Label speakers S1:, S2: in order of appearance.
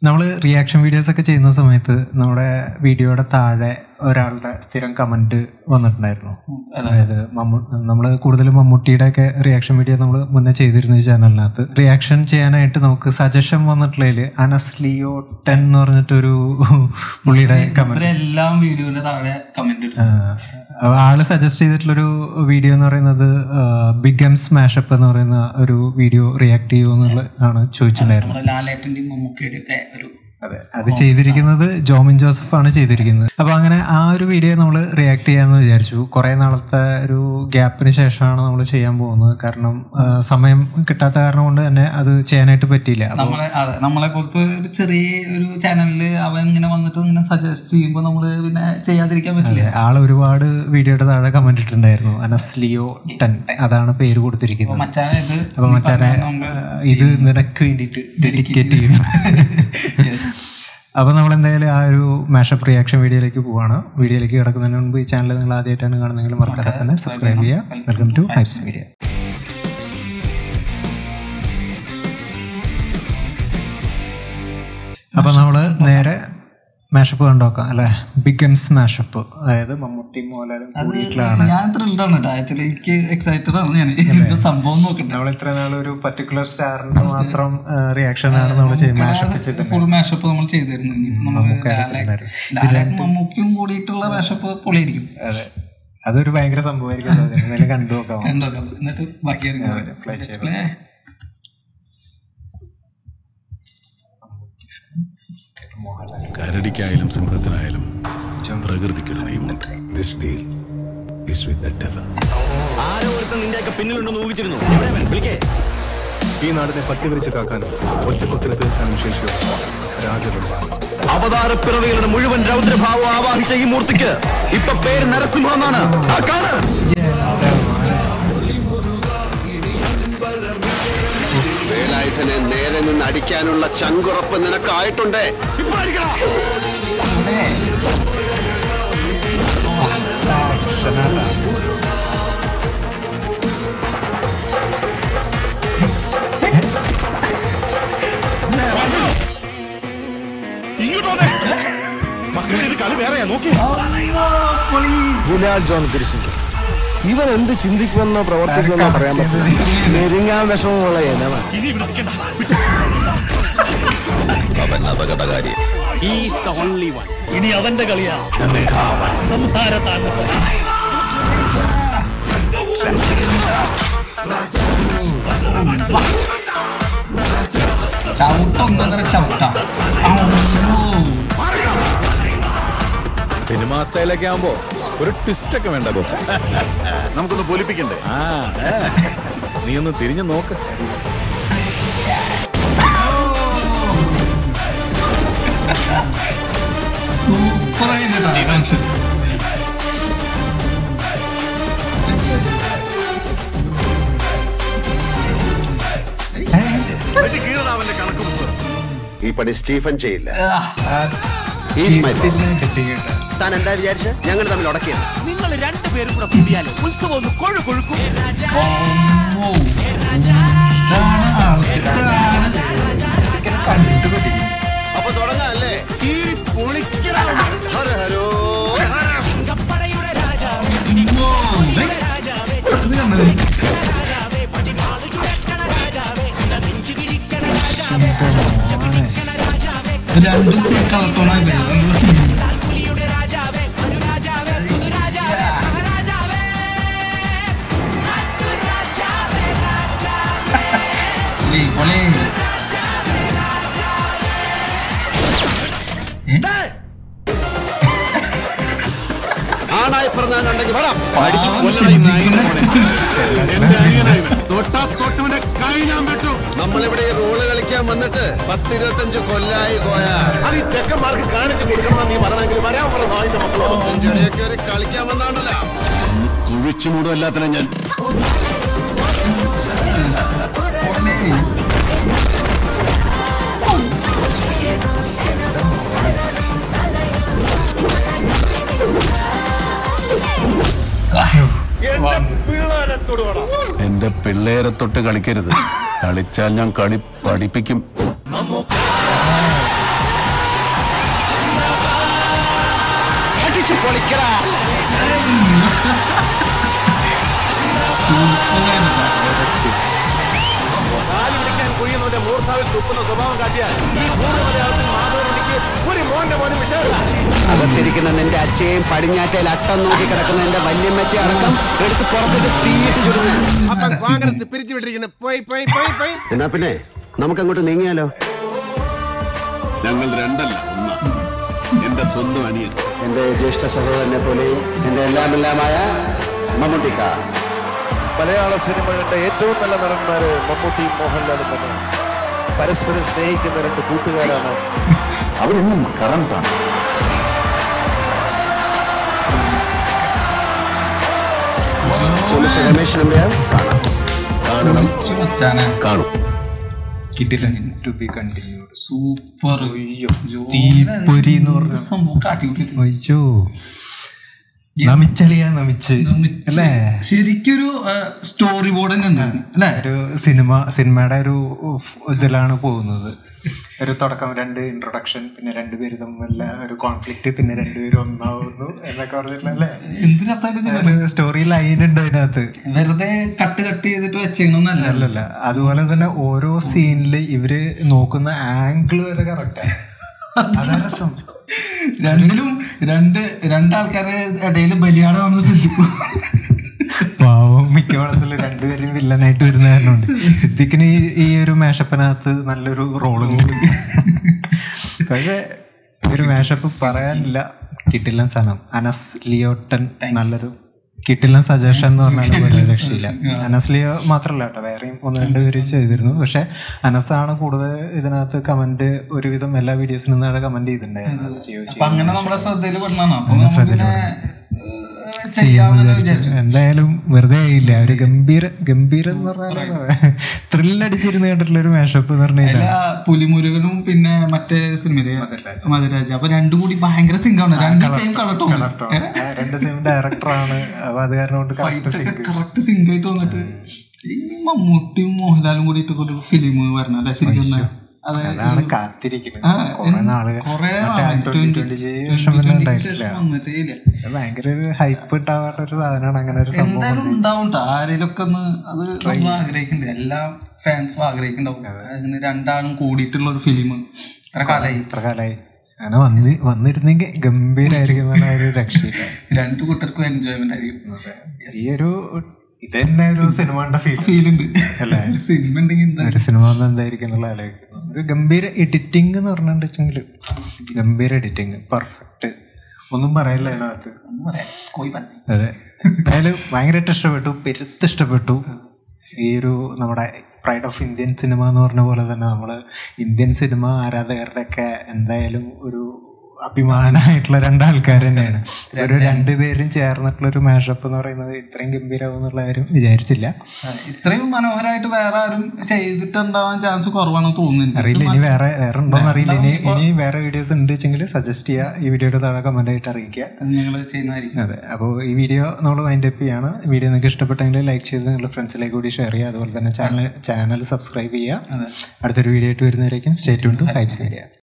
S1: നമ്മൾ reaction videos ഒക്കെ ചെയ്യുന്ന സമയത്ത് നമ്മുടെ വീഡിയോയുടെ താഴെ ഒരാളുടെ സ്ഥിരം കമന്റ് വന്നിട്ടുണ്ടായിരുന്നു അതായത് നമ്മൾ കൂടുതലും മമ്മൂട്ടിയുടെ ഒക്കെ റിയാക്ഷൻ വീഡിയോ നമ്മൾ മുന്നേ ചെയ്തിരുന്നു ഈ ചാനലിനകത്ത് റിയാക്ഷൻ ചെയ്യാനായിട്ട് നമുക്ക് സജഷൻ വന്നിട്ടുള്ളതിൽ അനസ്ലിയോ ടെൻ എന്ന് പറഞ്ഞിട്ടൊരു പുള്ളിയുടെ കമന്റ്
S2: ഇവരെല്ലാം വീഡിയോന്റെ താഴെ കമന്റ് ഇട്ടു
S1: അപ്പൊ ആള് സജസ്റ്റ് ചെയ്തിട്ടുള്ളൊരു വീഡിയോ എന്ന് പറയുന്നത് ബിഗ് എം സ്മാഷപ്പ് എന്ന് പറയുന്ന ഒരു വീഡിയോ റിയാക്ട് ചെയ്യുമെന്നുള്ള ആണ് ചോദിച്ചിട്ടുണ്ടായിരുന്നത്
S2: നമ്മുടെ ലാലേട്ടന്റെയും മമ്മൂക്കയുടെയും ഒക്കെ ഒരു
S1: അതെ അത് ചെയ്തിരിക്കുന്നത് ജോമിൻ ജോസഫ് ആണ് ചെയ്തിരിക്കുന്നത് അപ്പൊ അങ്ങനെ ആ ഒരു വീഡിയോ നമ്മൾ റിയാക്ട് ചെയ്യാന്ന് വിചാരിച്ചു കുറെ നാളത്തെ ഒരു ഗ്യാപ്പിന് ശേഷമാണ് നമ്മൾ ചെയ്യാൻ പോകുന്നത് കാരണം ആ, സമയം കിട്ടാത്ത കാരണം കൊണ്ട് തന്നെ അത് ചെയ്യാനായിട്ട് പറ്റിയില്ല അപ്പൊ
S2: നമ്മളെ അതെ നമ്മളെ പോലത്തെ ഒരു ചെറിയ ഒരു ചാനലില് അവൻ ഇങ്ങനെ വന്നിട്ട് ഇങ്ങനെ സജസ്റ്റ് ചെയ്യുമ്പോൾ നമ്മള് പിന്നെ ചെയ്യാതിരിക്കാൻ പറ്റില്ല
S1: ആള് ഒരുപാട് വീഡിയോയുടെ താഴെ കമന്റ് ഇട്ടിട്ടുണ്ടായിരുന്നു അനസ്ലിയോ ടെൻ അതാണ് പേര് കൊടുത്തിരിക്കുന്നത്
S2: മച്ചാനെ ഇത്
S1: അപ്പൊ മച്ചാനെ ആ, ഇത് നിനക്ക് വേണ്ടിയിട്ട് ഡെഡിക്കേറ്റ് ചെയ്യുന്നു അപ്പോൾ നമ്മൾ എന്തായാലും ആ ഒരു മാഷപ്പ് റിയാക്ഷൻ വീഡിയോയിലേക്ക് പോവാണ് വീഡിയോയിലേക്ക് കിടക്കുന്നതിന് മുൻപ് ഈ ചാനൽ നിങ്ങൾ ആദ്യമായിട്ടാണ് കാണുന്നതെങ്കിൽ മറക്കാതെ തന്നെ സബ്സ്ക്രൈബ് ചെയ്യുക വെൽക്കം ടു ഹൈപ്സ് മീഡിയ അപ്പോൾ നമ്മൾ നേരെ മാഷപ്പ് കണ്ടോക്കാം അല്ലേ ബിഗൻസ് മാഷപ്പ് അതായത് മമ്മൂട്ടി മോഹൻലാലും കൂടിയിട്ടുള്ളതാണ്
S2: ഞാൻ ത്രില്ഡാണ് കേട്ടോ ആക്ച്വലി എനിക്ക് എക്സൈറ്റഡ് ആണ് ഞാൻ എന്ത് സംഭവം നോക്കട്ടെ
S1: നമ്മൾ ഇത്ര നാൾ ഒരു പർട്ടിക്കുലർ സ്റ്റാറിന് മാത്രം റിയാക്ഷൻ ആണ് നമ്മൾ ചെയ്യുന്നത് മാഷപ്പ് ചെയ്തിട്ട്
S2: ഫുൾ മാഷപ്പ് നമ്മൾ ചെയ്തിരുന്നു ഇനിയിപ്പോ നമ്മള് ലാലേ- ലാലേട്ടൻ മമ്മൂക്കും കൂടിയിട്ടുള്ള മാഷപ്പ് പൊളിയായിരിക്കും
S1: അതെ അതൊരു ഭയങ്കര സംഭവമായിരിക്കും എന്തായാലും കണ്ടു നോക്കാം
S2: കണ്ടോ എന്നിട്ട് ബാക്കി
S1: play
S2: ഡിസ്പ്ലേ
S3: കരടിക്കായാലും സിംഹത്തിനായാലും പ്രകൃതിക്കൊരു നിയമമുണ്ട്
S4: This deal is with the devil.
S5: ആരോ ഒരുത്തൻ നിന്റെയൊക്കെ പിന്നിലുണ്ടെന്ന് ഊഹിച്ചിരുന്നു എവിടെയവൻ? വിളിക്കേ
S6: ഈ നാടിനെ പട്ടിവരിച്ച് കാക്കാനും ഒറ്റക്കൊത്തിന് തീർക്കാനും ശേഷിയുള്ള രാജകുമാരൻ
S5: അവതാരപ്പിറവികളുടെ മുഴുവൻ രൗദ്രഭാവം ആവാഹിച്ച ഈ മൂർത്തിക്ക് ഇപ്പൊ പേര് നരസിംഹം എന്നാണ് ആ കാണ്
S7: വേലായുധനെ നേരെ നിന്ന് അടിക്കാനുള്ള ചങ്കുറപ്പ് നിനക്കായിട്ടുണ്ടേ ഇപ്പൊ അടിക്കണം
S6: ഗുലാൽ ജോൺ കുരിശിന്റെ ഇവൻ എന്ത് ചിന്തിക്കുമെന്നോ പ്രവർത്തിക്കുമെന്നോ പറയാൻ പറ്റില്ല നെരുങ്ങാൻ വിഷമമുള്ള ഇനമാണ്
S5: അവൻ അപകടകാരി
S8: ഇനി അവന്റെ കളിയാ സംഹാരത്താണ്
S2: ചവിട്ട ഒന്നര ചവിട്ട
S3: സിനിമാ സ്റ്റൈലൊക്കെ ആവുമ്പോ ഒരു ട്വിസ്റ്റ് ഒക്കെ വേണ്ട ബോസ്
S5: നമുക്കൊന്ന് പൊലിപ്പിക്കണ്ടേ
S3: ആ ഏ. നീ ഒന്ന് തിരിഞ്ഞു നോക്ക്
S2: സൂപ്പർ ആയിട്ട്
S4: ഈ പണി സ്റ്റീഫൻ ചെയ്യില്ല
S7: താൻ എന്താ വിചാരിച്ച ഞങ്ങൾ തമ്മിൽ ഉടക്കിയത്
S8: നിങ്ങൾ രണ്ടുപേരും കൂടെ കൂടിയാലേ ഉത്സവം ഒന്ന് കൊഴു കൊഴുക്കും
S7: അപ്പൊ തുടങ്ങാം അല്ലേ ഹര ഹരോ
S2: രണ്ടും സെയിം കളർ ടോണായില്ലേ രണ്ടും സെയിം പൊളി, പൊളി.
S7: ആണായി പിറന്നാലുണ്ടെങ്കിൽ വരാം
S2: പാവം സിദ്ദിഖിനെ
S7: നമ്മളിവിടെ ഈ റോള് കളിക്കാൻ വന്നിട്ട് പത്തിരുപത്തഞ്ച് കൊല്ലായി പോയ
S5: ചെക്കന്മാർക്ക് കാണിച്ചു കൊടുക്കണം നീ പറഞ്ഞെങ്കിൽ വരാൻ പറഞ്ഞ മക്കളോ
S7: ചെടിയൊക്കെ ഒരു കളിക്കാൻ വന്നാണ്ടല്ലോ
S5: കുഴിച്ചു മൂടും എല്ലാത്തിനും ഞാൻ എന്റെ പിള്ളേരെ തൊട്ട് കളിക്കരുത് കളിച്ചാൽ ഞാൻ കളി പഠിപ്പിക്കും പൊളിക്കടാ കാലി പിടിക്കാൻ കുഴിയുന്നവന്റെ മൂർധാവിൽ തുപ്പുന്ന സ്വഭാവം കാട്ടിയാൽ ഈ ഭൂമി മലയാളത്തിൽ മാധവനെനിക്ക് ഒരു മോന്റെ മോനും വിഷയമില്ല
S9: അകത്തിരിക്കുന്ന നിന്റെ അച്ഛയും പടിഞ്ഞാറ്റയിൽ അട്ടം നോക്കി കിടക്കുന്ന എന്റെ വല്യമ്മച്ചി അടക്കം എടുത്ത് പുറത്തേക്ക് തീയിട്ട് ചുടുന്നു
S7: അപ്പൊ കോൺഗ്രസ് പിരിച്ചു വിട്ടിരിക്കുന്നത് പോയി പോയി പോയി പോയി
S9: എന്നാ പിന്നെ നമുക്ക് അങ്ങോട്ട് നീങ്ങിയാലോ
S3: ഞങ്ങൾ രണ്ടല്ല ഒന്നാ എന്റെ സ്വന്തം അനിയൻ
S9: എന്റെ ജ്യേഷ്ഠ സഹോദരനെ പോലെയും എന്റെ എല്ലാം എല്ലാമായ മമ്മൂട്ടിക്ക
S6: മലയാള സിനിമകളുടെ ഏറ്റവും നല്ല നടന്മാര് മമ്മൂട്ടിയും മോഹൻലാലും തന്നെ പരസ്പരം സ്നേഹിക്കുന്ന രണ്ട് കൂട്ടുകാരാണ്
S5: അവരെന്നും കറണ്ടാണ്
S9: So, Mr. രമേശ് നമ്പ്യാർ കാണാം
S5: കാണണം
S2: മച്ചാനെ
S5: കാണും
S1: കിട്ടില്ല ടു ബി കണ്ടിന്യൂഡ്
S2: സൂപ്പർ
S1: തീപ്പൊരി എന്ന് പറഞ്ഞ
S2: സംഭവം കാട്ടി പിടിച്ചു
S1: അയ്യോ നമിച്ചളിയാ നമിച്ച് അല്ലേ
S2: ശരിക്കൊരു സ്റ്റോറി ബോർഡ് തന്നെ ഉണ്ടായിരുന്നു അല്ലേ
S1: ഒരു സിനിമ സിനിമയുടെ ഒരു ഉഫ് ഇതിലാണ് പോകുന്നത് ഒരു തുടക്കം രണ്ട് ഇൻട്രൊഡക്ഷൻ പിന്നെ രണ്ടുപേര് തമ്മിലുള്ള ഒരു കോൺഫ്ലിക്റ്റ് പിന്നെ രണ്ടുപേരും ഒന്നാവുന്നു എന്നൊക്കെ പറഞ്ഞിട്ടുള്ളല്ലേ
S2: എന്ത് രസമായിട്ട് ചെയ്തത്.
S1: ഒരു സ്റ്റോറി ലൈൻ ഉണ്ട് അതിനകത്ത്
S2: വെറുതെ കട്ട് കട്ട് ചെയ്തിട്ട് വെച്ചേക്കണമെന്നല്ല
S1: അല്ലല്ല അതുപോലെ തന്നെ ഓരോ സീനിൽ ഇവര് നോക്കുന്ന ആംഗിൾ വരെ കറക്റ്റാണ് അതാ രസം
S2: രണ്ടിലും രണ്ട് രണ്ടാൾക്കാരുടെ ഇടയിൽ ബലിയാട് വന്ന് ശ്രദ്ധിക്കും
S1: പാവം മിക്ക പടത്തില് രണ്ടുപേരും വില്ലനായിട്ട് വരുന്ന കാരണമുണ്ട് സിദ്ദിഖിന് ഈ ഈ ഒരു മേഷപ്പിനകത്ത് നല്ലൊരു റോളുണ്ട് പക്ഷേ ഒരു മേഷപ്പ് പറയാനില്ല കിട്ടില്ല സാധനം അനസ് ലിയോട്ടൻ നല്ലൊരു കിട്ടില്ല സജഷൻ എന്ന് പറഞ്ഞാൽ പോലെ രക്ഷയില്ല അനസ് ലിയോ മാത്രമല്ല കേട്ടോ വേറെയും ഒന്ന് രണ്ട് പേര് ചെയ്തിരുന്നു പക്ഷെ അനസാണ് കൂടുതൽ ഇതിനകത്ത് കമന്റ് ഒരുവിധം എല്ലാ വീഡിയോസിനും നിന്നാണ് കമന്റ് ചെയ്തിട്ടുണ്ടായിരുന്നു അത് ചെയ്യോ
S2: അപ്പൊ അങ്ങനെ നമ്മളെ ശ്രദ്ധയിൽ പെടണം അപ്പൊ നമ്മൾ പിന്നെ ഏഹ്, ചെയ്യാമെന്ന് വിചാരിച്ചു
S1: എന്തായാലും വെറുതെ ആയില്ല ഒരു ഗംഭീര ഗംഭീരം എന്ന് പറഞ്ഞാൽ ത്രില്ലടിച്ചിരുന്ന് കണ്ടിട്ടുള്ള ഒരു മേഷപ്പ് എന്ന് പറഞ്ഞു
S2: അല്ല പുലിമുരുകനും പിന്നെ മറ്റേ സിനിമയിലെ മധുരാജ് അപ്പൊ രണ്ടും കൂടി ഭയങ്കര സിങ്കാണ് രണ്ട് സെയിം കളർ ടോൺ
S1: രണ്ട് സെയിം ഡയറക്ടറാണ് അപ്പൊ അത് കാരണം കൊണ്ട് കറക്റ്റ് സിങ്ക്
S2: കറക്റ്റ് സിങ്ക് ആയിട്ട് വന്നിട്ട് ഈ മമ്മൂട്ടിയും മോഹൻലാലും കൂടിയിട്ട് ഒരു ഫിലിം വരണം അല്ലെ ശരിക്കും ഒന്ന്. അതായത്
S1: അതാണ് കാത്തിരിക്കുന്നത്
S2: ആ,
S1: കുറെ നാള്
S2: കുറേ
S1: മറ്റേ
S2: നാളായി.
S1: 2020 ശേഷം പിന്നെ
S2: 2020
S1: ഉണ്ടായിട്ടില്ല
S2: ശേഷം വന്നിട്ടേ ഇല്ല.
S1: അത് ഭയങ്കര ഒരു ഹൈപ്പ് ഇട്ടാവാത്ത ഒരു സാധനമാണ് അങ്ങനെ ഒരു സംഭവം
S2: എന്തായാലും ഉണ്ടാവും ട്ടോ. ആരേലൊക്കെ ഒന്ന് അത് നമ്മൾ ആഗ്രഹിക്കുന്നുണ്ട് എല്ലാ ഫാൻസും ആഗ്രഹിക്കുന്നുണ്ടാവും അങ്ങനെ രണ്ടാളും കൂടിയിട്ടുള്ള ഒരു ഫിലിം ഇത്ര കാലായി
S1: ഇത്ര കാലായി അങ്ങനെ വന്ന് വന്നിരുന്നെങ്കിൽ ഗംഭീരായിരിക്കും എന്നുള്ള ഒരു രക്ഷയില്ല
S2: രണ്ടു കൂട്ടർക്കും എൻജോയ്മെന്റ് ആയിരിക്കും
S1: ഈ ഒരു ഇത് തന്നെ ഒരു സിനിമയുടെ ഫീൽ
S2: ഫീൽ ഉണ്ട്
S1: അല്ലേ?
S2: ഒരു സിനിമ ഉണ്ടെങ്കിൽ എന്താ
S1: ഒരു സിനിമ വന്ന് എന്തായിരിക്കും എന്നുള്ള ആലോചിക്കുന്നു ഒരു ഗംഭീര എഡിറ്റിംഗ് എന്ന് പറഞ്ഞിട്ടുണ്ടെങ്കിൽ ഗംഭീര എഡിറ്റിംഗ് പെർഫെക്റ്റ് ഒന്നും പറയില്ല അതിനകത്ത്
S2: ഒന്നും പറയാം കോയി പന്നി
S1: അതെ എന്തായാലും ഭയങ്കരമായിട്ട് ഇഷ്ടപ്പെട്ടു പെരുത്ത് ഇഷ്ടപ്പെട്ടു ഈ ഒരു നമ്മുടെ പ്രൈഡ് ഓഫ് ഇന്ത്യൻ സിനിമ എന്ന് പറഞ്ഞ പോലെ തന്നെ നമ്മൾ ഇന്ത്യൻ സിനിമ ആരാധകരുടെ ഒക്കെ എന്തായാലും ഒരു അഭിമാനമായിട്ടുള്ള രണ്ടാൾക്കാർ തന്നെയാണ് ഒരു രണ്ടുപേരും ചേർന്നിട്ടുള്ള ഒരു മാഷപ്പ് എന്ന് പറയുന്നത് ഇത്രയും ഗംഭീരമാവും എന്നുള്ള കാര്യം വിചാരിച്ചില്ല
S2: ഇത്രയും മനോഹരമായിട്ട് വേറെ ആരും ചെയ്തിട്ടുണ്ടാവാൻ ചാൻസ് കുറവാണെന്ന് തോന്നുന്നു
S1: അറിയില്ല ഇനി വേറെ വേറെ ഉണ്ടോന്ന് അറിയില്ല ഇനി ഇനി വേറെ വീഡിയോസ് ഉണ്ട് വെച്ചെങ്കിൽ സജസ്റ്റ് ചെയ്യുക ഈ വീഡിയോയുടെ താഴെ കമന്റ് ആയിട്ട് അറിയിക്കുക
S2: ഞങ്ങൾ ചെയ്യുന്നതായിരിക്കും
S1: അതെ അപ്പോൾ ഈ വീഡിയോ നമ്മൾ വൈൻഡ് അപ്പ് ചെയ്യാണ് വീഡിയോ നിങ്ങൾക്ക് ഇഷ്ടപ്പെട്ടെങ്കിൽ ലൈക്ക് ചെയ്ത് നിങ്ങളുടെ ഫ്രണ്ട്സിലേക്ക് കൂടി ഷെയർ ചെയ്യുക അതുപോലെ തന്നെ ചാനൽ ചാനൽ സബ്സ്ക്രൈബ് ചെയ്യുക അടുത്തൊരു വീഡിയോ ആയിട്ട് വരുന്നവരേക്കും stay tune to Hypes media